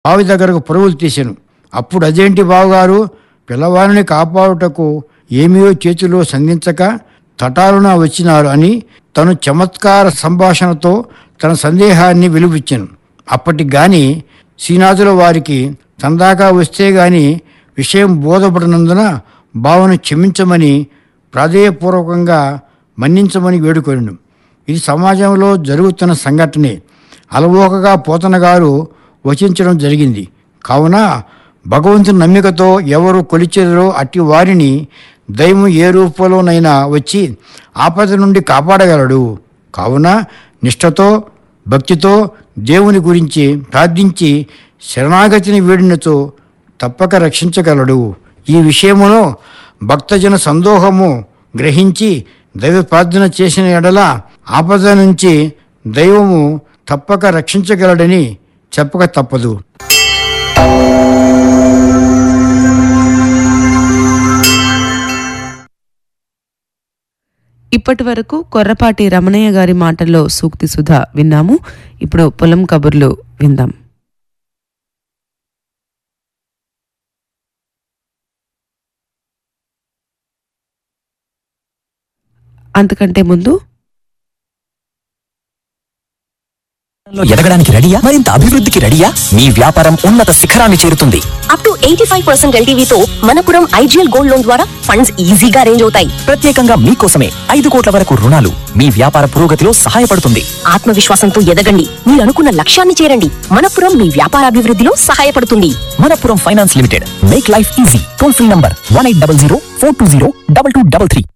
బావి దగ్గరకు పరుగులు తీశాను అప్పుడు అదేంటి బావగారు పిల్లవారిని కాపాడుటకు ఏమీయో చేతిలో సంధించక తటాలున వచ్చినారు అని తను చమత్కార సంభాషణతో తన సందేహాన్ని వెలుబుచ్చాను అప్పటికి గాని శ్రీనాథుల వారికి తందాకా వస్తే గాని విషయం బోధపడినందున బావను క్షమించమని ప్రాధేయపూర్వకంగా మన్నించమని వేడుకొనిను ఇది సమాజంలో జరుగుతున్న సంఘటనే అలవోకగా పోతన గారు వచించడం జరిగింది కావున భగవంతుని నమ్మికతో ఎవరు కొలిచెదరో అట్టి వారిని దైవం ఏ రూపంలోనైనా వచ్చి ఆపద నుండి కాపాడగలడు కావున నిష్ఠతో భక్తితో దేవుని గురించి ప్రార్థించి శరణాగతిని వీడినచో తప్పక రక్షించగలడు ఈ విషయములో భక్తజన సందోహము గ్రహించి దైవ ప్రార్థన చేసిన ఎడల ఆపద నుంచి దైవము తప్పక రక్షించగలడని చెప్పక తప్పదు ఇప్పటి వరకు కొర్రపాటి రమణయ్య గారి మాటల్లో సూక్తి సుధ విన్నాము ఇప్పుడు పొలం కబుర్లు విందాం అంతకంటే ముందు లో ఎదగడానికి రెడీయా మరింత అభివృద్ధికి రెడీయా మీ వ్యాపారం ఉన్నత శిఖరాన్ని చేరుతుంది up to eighty five percent ఎల్టీవీతో మనపురం ఐజీఎల్ గోల్డ్ లోన్ ద్వారా ఫండ్స్ ఈజీగా రేంజ్ అవుతాయి ప్రత్యేకంగా మీకోసమే ఐదు కోట్ల వరకు రుణాలు మీ వ్యాపార పురోగతిలో సహాయపడుతుంది ఆత్మవిశ్వాసంతో ఎదగండి మీరు అనుకున్న లక్ష్యాన్ని చేరండి మనపురం మీ వ్యాపారాభివృద్ధిలో సహాయపడుతుంది Manappuram finance limited make life easy toll free number one eight double zero four two zero double two double three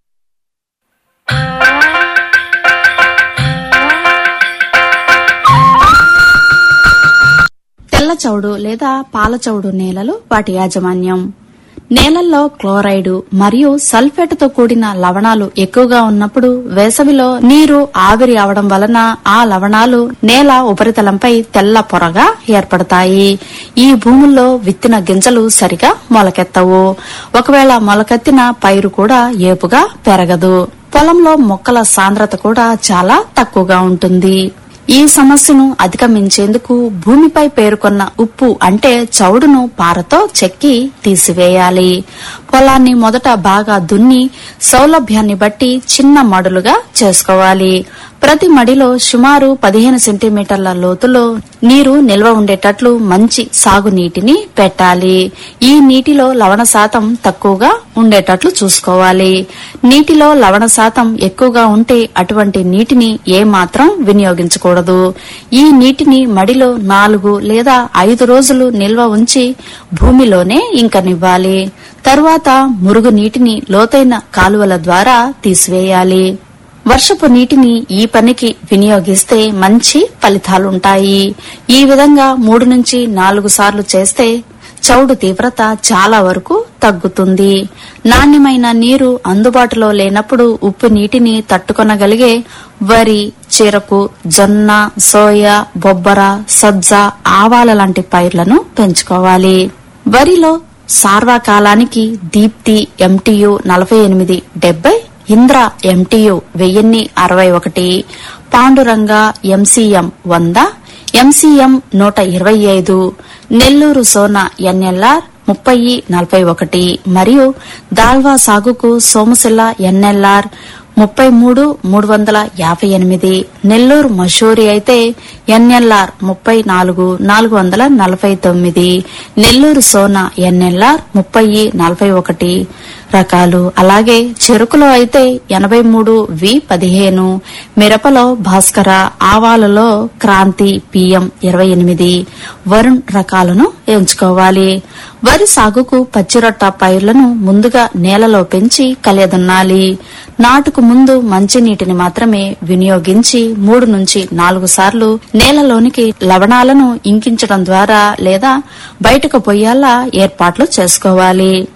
తెల్ల చౌడు లేదా పాల చౌడు నేలలు వాటి యాజమాన్యం నేలల్లో క్లోరైడ్ మరియు సల్ఫేట్తో కూడిన లవణాలు ఎక్కువగా ఉన్నప్పుడు వేసవిలో నీరు ఆవిరి అవడం వలన ఆ లవణాలు నేల ఉపరితలంపై తెల్ల పొరగా ఏర్పడతాయి ఈ భూముల్లో విత్తిన గింజలు సరిగా మొలకెత్తవు ఒకవేళ మొలకెత్తిన పైరు కూడా ఏపుగా పెరగదు పొలంలో మొక్కల సాంద్రత కూడా చాలా తక్కువగా ఉంటుంది ఈ సమస్యను అధిగమించేందుకు భూమిపై పేరుకొన్న ఉప్పు అంటే చౌడును పారతో చెక్కి తీసివేయాలి పొలాన్ని మొదట బాగా దున్ని సౌలభ్యాన్ని బట్టి చిన్న మడులుగా చేసుకోవాలి ప్రతి మడిలో సుమారు పదిహేను సెంటీమీటర్ల లోతులో నీరు నిల్వ ఉండేటట్లు మంచి సాగునీటిని పెట్టాలి ఈ నీటిలో లవణ శాతం తక్కువగా ఉండేటట్లు చూసుకోవాలి నీటిలో లవణ శాతం ఎక్కువగా ఉంటే అటువంటి నీటిని ఏమాత్రం వినియోగించకూడదు ఈ నీటిని మడిలో నాలుగు లేదా ఐదు రోజులు నిల్వ ఉంచి భూమిలోనే ఇంకనివ్వాలి తరువాత మురుగు నీటిని లోతైన కాలువల ద్వారా తీసివేయాలి వర్షపు నీటిని ఈ పనికి వినియోగిస్తే మంచి ఫలితాలుంటాయి ఈ విధంగా మూడు నుంచి నాలుగు సార్లు చేస్తే చౌడు తీవ్రత చాలా వరకు తగ్గుతుంది నాణ్యమైన నీరు అందుబాటులో లేనప్పుడు ఉప్పు నీటిని తట్టుకొనగలిగే వరి చెరకు జొన్న సోయా బొబ్బర సజ్జ ఆవాల లాంటి పైర్లను పెంచుకోవాలి వరిలో సార్వకాలానికి దీప్తి ఎంటీయు నలభై ఎనిమిది డెబ్బై ఇంద్ర ఎంటీయు వెయ్యిన్ని అరవై ఒకటి పాండురంగ ఎంసీఎం వంద ఎంసీఎం నూట ఇరవై ఐదు నెల్లూరు సోనా ఎన్ఎల్ఆర్ ముప్పై నలభై ఒకటి మరియు దాల్వా సాగుకు సోమశిల ఎన్ఎల్ఆర్ ముప్పై మూడు మూడు వందల యాభై ఎనిమిది నెల్లూరు మషూరి అయితే ఎన్ఎల్ఆర్ ముప్పై నాలుగు నాలుగు వందల నలభై తొమ్మిది నెల్లూరు సోనా ఎన్ఎల్ఆర్ ముప్పై నలభై ఒకటి రకాలు అలాగే చెరుకులో అయితే ఎనభై మూడు వి పదిహేను మిరపలో భాస్కర ఆవాలలో క్రాంతి పిఎం ఇరవై ఎనిమిది వరుణ్ రకాలను ఎంచుకోవాలి వరి సాగుకు పచ్చిరొట్ట పైర్లను ముందుగా నేలలో పెంచి కలియదున్నాలి నాటుకు ముందు మంచినీటిని మాత్రమే వినియోగించి మూడు నుంచి నాలుగు సార్లు నేలలోనికి లవణాలను ఇంకించడం ద్వారా లేదా బయటకు పొయ్యాలా ఏర్పాట్లు చేసుకోవాలి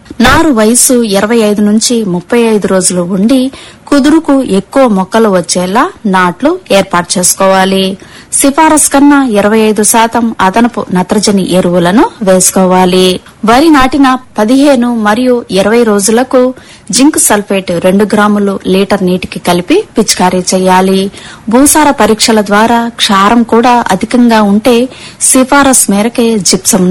నారు వయసు ఇరవై ఐదు నుంచి ముప్పై ఐదు రోజులు ఉండి కుదురుకు ఎక్కువ మొక్కలు వచ్చేలా నాట్లు ఏర్పాటు చేసుకోవాలి సిఫారసు కన్నా ఇరవై ఐదు శాతం అదనపు నత్రజని ఎరువులను వేసుకోవాలి వరి నాటిన పదిహేను మరియు ఇరవై రోజులకు జింక్ సల్ఫేట్ రెండు గ్రాములు లీటర్ నీటికి కలిపి పిచికారీ చేయాలి భూసార పరీక్షల ద్వారా క్షారం కూడా అధికంగా ఉంటే సిఫారసు మేరకే జిప్సం